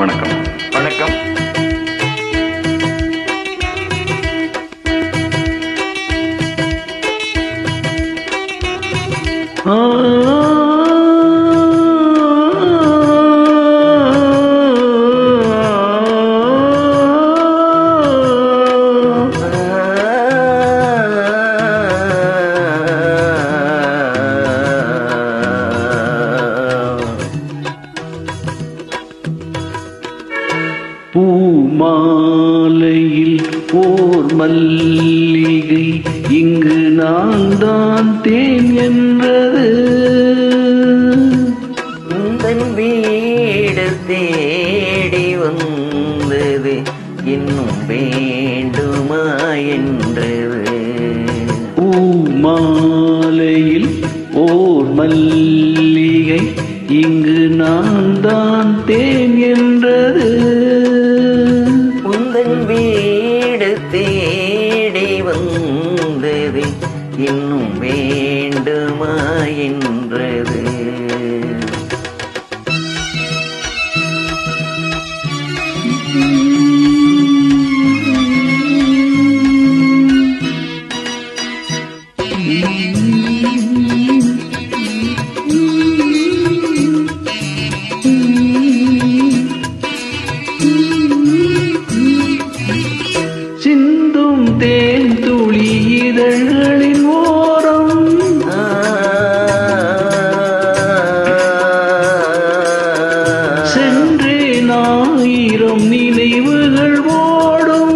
வணக்கம் வணக்கம் பூமாலையில் ஓர் மல்லிகை இங்கு நான் தான் தேன் என்றது உந்தன் வீடு தேடி வந்தது இன்னும் வேண்டுமா என்றது பூமாலையில் ஓர் மல்லிகை இங்கு நான் தான் தேன் என்றது உந்தன் வீடு தேடி வந்தது இன்னும் வேண்டுமா என்றது சிந்தும் தேன் துளி இதழ்களின் ஓரம் சென்றேன் ஆயிரம் நினைவுகள் ஓடும்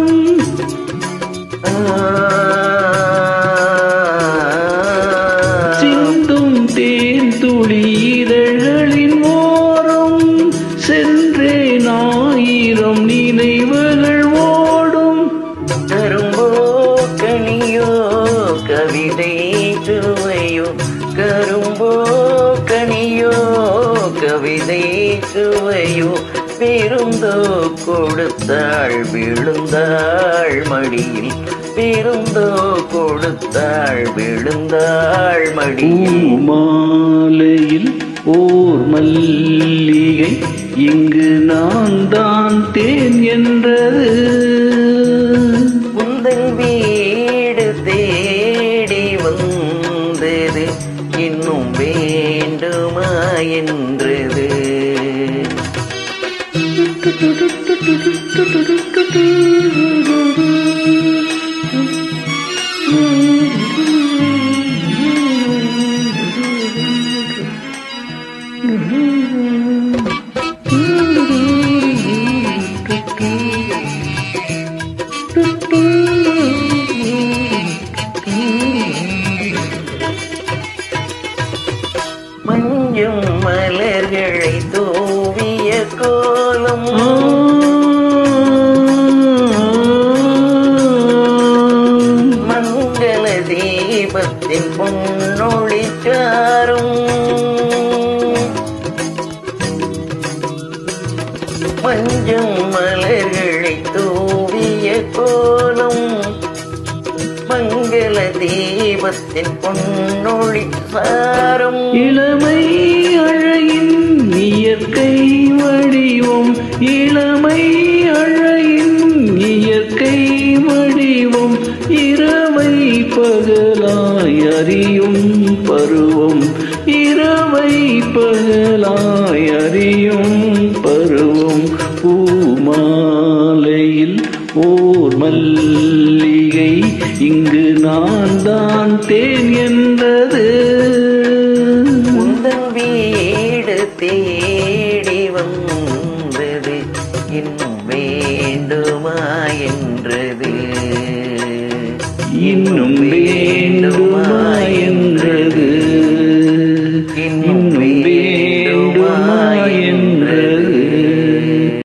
சிந்தும் தேன் துளி இதழ்களின் ஓரம் சென்றேன் ஆயிரம் நினைவுகள் ஓடும் கரும்போ கனியோ கவிதை சுவையோ கரும்போ கனியோ கவிதை சுவையோ பெருந்தோ கொடுத்தாள் விழுந்தாள் மடியில் பெருந்தோ கொடுத்தாள் விழுந்தாள் மடியில் மாலையில் ஓர் மல்லிகை இங்கு நான் தான் தேன் என்றது உந்தன் வீடு தேடி வந்தது இன்னும் வேண்டுமா என்றது மஞ்சும் மலர்களை தூவிய கோலம் மங்கள தீபத்தின் பொன்னொழி சாரும் மஞ்சும் மலர்களை தூவிய கோலம் மங்கள தீபத்தின் பொன்னொழி சாரும் இளமை அழகின் இயற்கை வடிவம் இளமை அழகின் இயற்கை வடிவம் இரவை பகலாய் அறியும் பருவம் இரவை பகலாய் அறியும் பருவம் பூமாலையில் ஓர் மல்லிகை இங்கு நான் தான் தேன் என்றது உந்தன் வீடு தேடி வந்தது இன்னும் வேண்டுமா என்றது இன்னும் வேண்டுமா